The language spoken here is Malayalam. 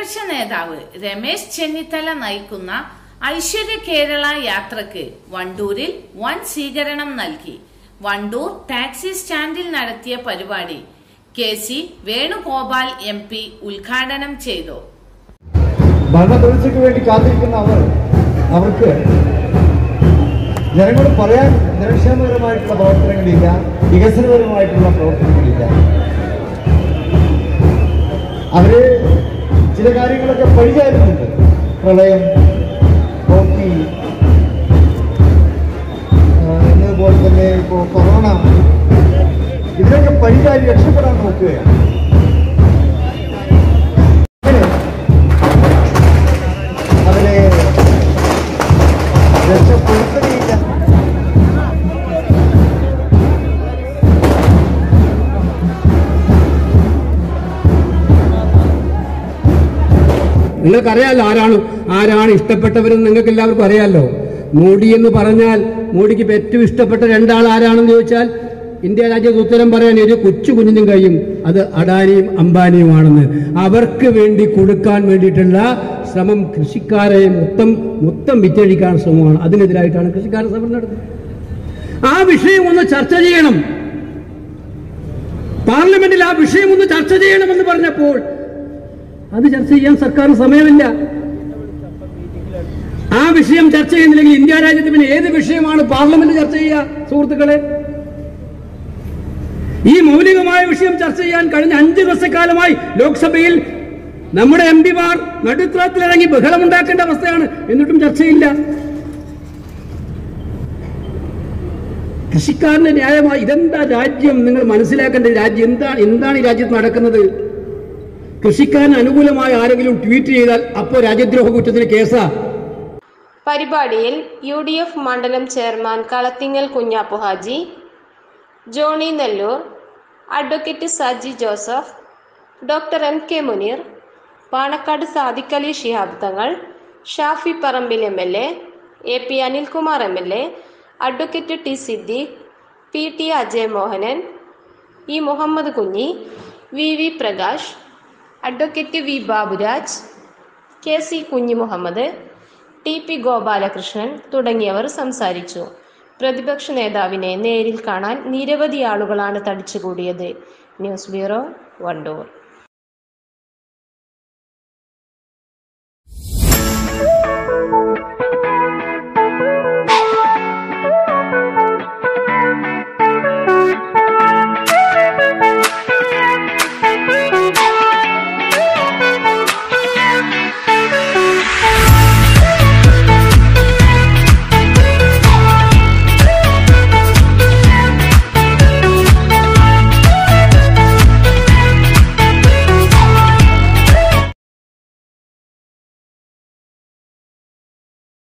പ്രതിപക്ഷ നേതാവ് രമേശ് ചെന്നിത്തല നയിക്കുന്ന ഐശ്വര്യ കേരള യാത്രക്ക് വണ്ടൂരിൽ വൻ സ്വീകരണം നൽകി വണ്ടൂർ ടാക്സി സ്റ്റാൻഡിൽ നടത്തിയ പരിപാടി K C Venugopal M P ഉദ്ഘാടനം ചെയ്തു ഭരണ തുടർച്ചയ്ക്ക് വേണ്ടി കാത്തിരിക്കുന്ന അവർ അവർക്ക് ജനങ്ങളോട് പറയാൻ ജനക്ഷേമകരമായിട്ടുള്ള പ്രവർത്തനങ്ങളില്ല വികസനപരമായിട്ടുള്ള പ്രവർത്തനങ്ങളില്ല അവര് ചില കാര്യങ്ങളൊക്കെ പഴിചാരുന്നുണ്ട് പ്രളയം ഹോക്കി ആ, എന്നതുപോലെ തന്നെ ഇപ്പോൾ കൊറോണ ഇതിനൊക്കെ പഴിചാരി രക്ഷപ്പെടാൻ നോക്കുകയാണ് അങ്ങനെ അവരെ രക്ഷപ്പെടുത്തുകയില്ല നിങ്ങൾക്കറിയാലോ ആരാണ് ആരാണ് ഇഷ്ടപ്പെട്ടവരെന്ന് നിങ്ങൾക്ക് എല്ലാവർക്കും അറിയാലോ മോഡി എന്ന് പറഞ്ഞാൽ മോഡിക്ക് ഇപ്പൊ ഏറ്റവും ഇഷ്ടപ്പെട്ട രണ്ടാൾ ആരാണെന്ന് ചോദിച്ചാൽ ഇന്ത്യ രാജ്യത്ത് ഉത്തരം പറയാൻ ഒരു കൊച്ചു കുഞ്ഞിനും കഴിയും അത് അഡാനിയും അംബാനിയുമാണെന്ന് അവർക്ക് വേണ്ടി കൊടുക്കാൻ വേണ്ടിയിട്ടുള്ള ശ്രമം കൃഷിക്കാരെ മൊത്തം മൊത്തം വിറ്റഴിക്കാൻ ശ്രമമാണ് അതിനെതിരായിട്ടാണ് കൃഷിക്കാരൻ സമരം നടത്തുന്നത് ആ വിഷയം ഒന്ന് ചർച്ച ചെയ്യണം പാർലമെന്റിൽ ആ വിഷയം ഒന്ന് ചർച്ച ചെയ്യണമെന്ന് പറഞ്ഞപ്പോൾ അത് ചർച്ച ചെയ്യാൻ സർക്കാരിന് സമയമില്ല ആ വിഷയം ചർച്ച ചെയ്യുന്നില്ലെങ്കിൽ ഇന്ത്യ രാജ്യത്ത് പിന്നെ ഏത് വിഷയമാണ് പാർലമെന്റ് ചർച്ച ചെയ്യുക സുഹൃത്തുക്കളെ ഈ മൗലികമായ വിഷയം ചർച്ച ചെയ്യാൻ കഴിഞ്ഞ അഞ്ച് ദിവസക്കാലമായി ലോക്സഭയിൽ നമ്മുടെ എം പിമാർ നടുത്തളത്തിലിറങ്ങി ബഹളമുണ്ടാക്കേണ്ട അവസ്ഥയാണ് എന്നിട്ടും ചർച്ചയില്ല കൃഷിക്കാരന്റെ ന്യായമായി ഇതെന്താ രാജ്യം നിങ്ങൾ മനസ്സിലാക്കേണ്ട രാജ്യം എന്താണ് എന്താണ് ഈ രാജ്യത്ത് നടക്കുന്നത് കൃഷിക്കാരന് അനുകൂലമായി ആരെങ്കിലും ട്വീറ്റ് ചെയ്താൽ അപ്പോൾ രാജ്യദ്രോഹ കുറ്റത്തിന് കേസാ പരിപാടിയിൽ യു ഡി എഫ് മണ്ഡലം chairman Kalathingal Kunhappu Haji Johny Nellur advocate Saji Joseph doctor M K Muneer Panakkad Sadiq Ali Shihab Thangal Shafi Parambil M L A A P Anilkumar M L A advocate T Siddique P T Ajay Mohanan E Muhammad Kunhi V V Prakash advocate V Baburaj K C Kunhimuhammad T P Gopalakrishnan തുടങ്ങിയവർ സംസാരിച്ചു പ്രതിപക്ഷ നേതാവിനെ നേരിൽ കാണാൻ നിരവധി ആളുകളാണ് തടിച്ചുകൂടിയത് ന്യൂസ് ബ്യൂറോ വണ്ടൂർ